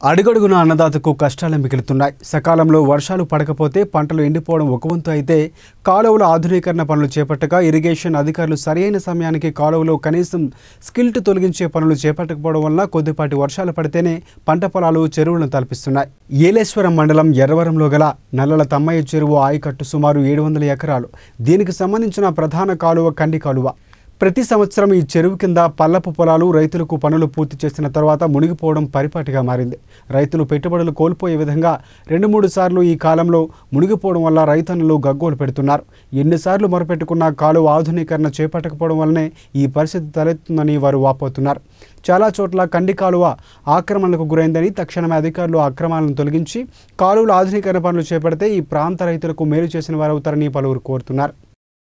అడుగడుగున అన్నదాతకు కష్టాలు మిగులుతున్నాయి సకాలంలో వర్షాలు పడకపోతే పంటలు ఎండిపోవడం ఒక వంతు అయితే కాలువల ఆధునీకరణ పనులు చేపట్టగా ఇరిగేషన్ అధికారులు సరైన సమయానికి కాలువలో కనీసం స్కిల్ట్ తొలగించే పనులు చేపట్టకపోవడం వల్ల కొద్దిపాటి వర్షాలు పడితేనే పంట పొలాలు చెరువులను తలపిస్తున్నాయి ఏలేశ్వరం మండలం ఎర్రవరంలో గల నల్లల తమ్మయ్య చెరువు ఆయకట్టు సుమారు ఏడు వందల ఎకరాలు దీనికి సంబంధించిన ప్రధాన కాలువ కండి కాలువ ప్రతి సంవత్సరం ఈ చెరువు కింద పల్లపు పొలాలు రైతులకు పనులు పూర్తి చేసిన తర్వాత మునిగిపోవడం పరిపాటిగా మారింది రైతులు పెట్టుబడులు కోల్పోయే విధంగా రెండు మూడు సార్లు ఈ కాలంలో మునిగిపోవడం వల్ల రైతన్నులు గగ్గోలు పెడుతున్నారు ఎన్నిసార్లు మొరపెట్టుకున్న కాలువ ఆధునీకరణ చేపట్టకపోవడం వల్లనే ఈ పరిస్థితి తలెత్తుందని వారు వాపోతున్నారు చాలా చోట్ల కండి కాలువ ఆక్రమణలకు గురైందని తక్షణమే అధికారులు అక్రమాలను తొలగించి కాలువల ఆధునీకరణ పనులు చేపడితే ఈ ప్రాంత రైతులకు మేలు చేసిన వారవుతారని పలువురు కోరుతున్నారు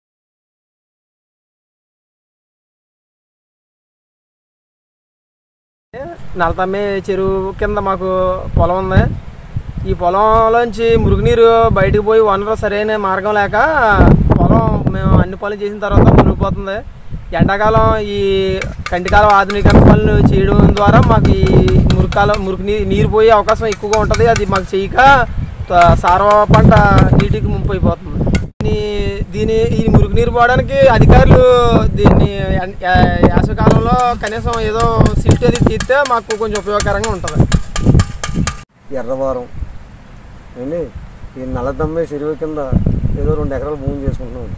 నలతమ్మి చెరువు కింద మాకు పొలం ఉంది ఈ పొలంలోంచి మురుగునీరు బయటకు పోయి వనరు సరైన మార్గం లేక పొలం మేము అన్ని పనులు చేసిన తర్వాత మునిగిపోతుంది ఎండాకాలం ఈ కంటికాలం ఆధునీకరణ పనులు చేయడం ద్వారా మాకు ఈ మురికాలం మురికి నీరు నీరు పోయే అవకాశం ఎక్కువగా ఉంటుంది అది మాకు చేయక త- సారవ పంట నీటికి ముంపు అయిపోతుంది దీని దీని ఈ మురుగు నీరు పోవడానికి అధికారులు దీన్ని ఎన్- యా- వేసవికాలంలో కనీసం ఏదో సిల్ట్ అది తీస్తే మాకు కొంచెం ఉపయోగకరంగా ఉంటుంది ఎర్రవారం ఏంటి ఈ నల్లదమ్మే చెరువు కింద ఏదో రెండు ఎకరాలు భూమి చేసుకుంటున్నాం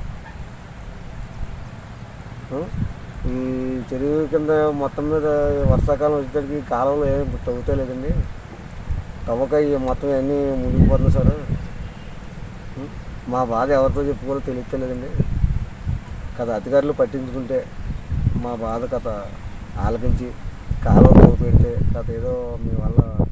ఆ? ఈ చెరువు కింద మొత్తం మీద వర్షాకాలం వచ్చేసరికి కాలంలో ఏం తవ్వుతా లేదండి తవ్వక ఈ మొత్తం అన్నీ మునిగిపోతుంది సార్ ఉం? మా బాధ ఎవరితో చెప్పుకోవాలో తెలియట్లేదండి కథ అధికారులు పట్టించుకుంటే మా బాధ కథ ఆలకించి కాలం తవ్వు పెడితే కథ ఏదో మీ వల్ల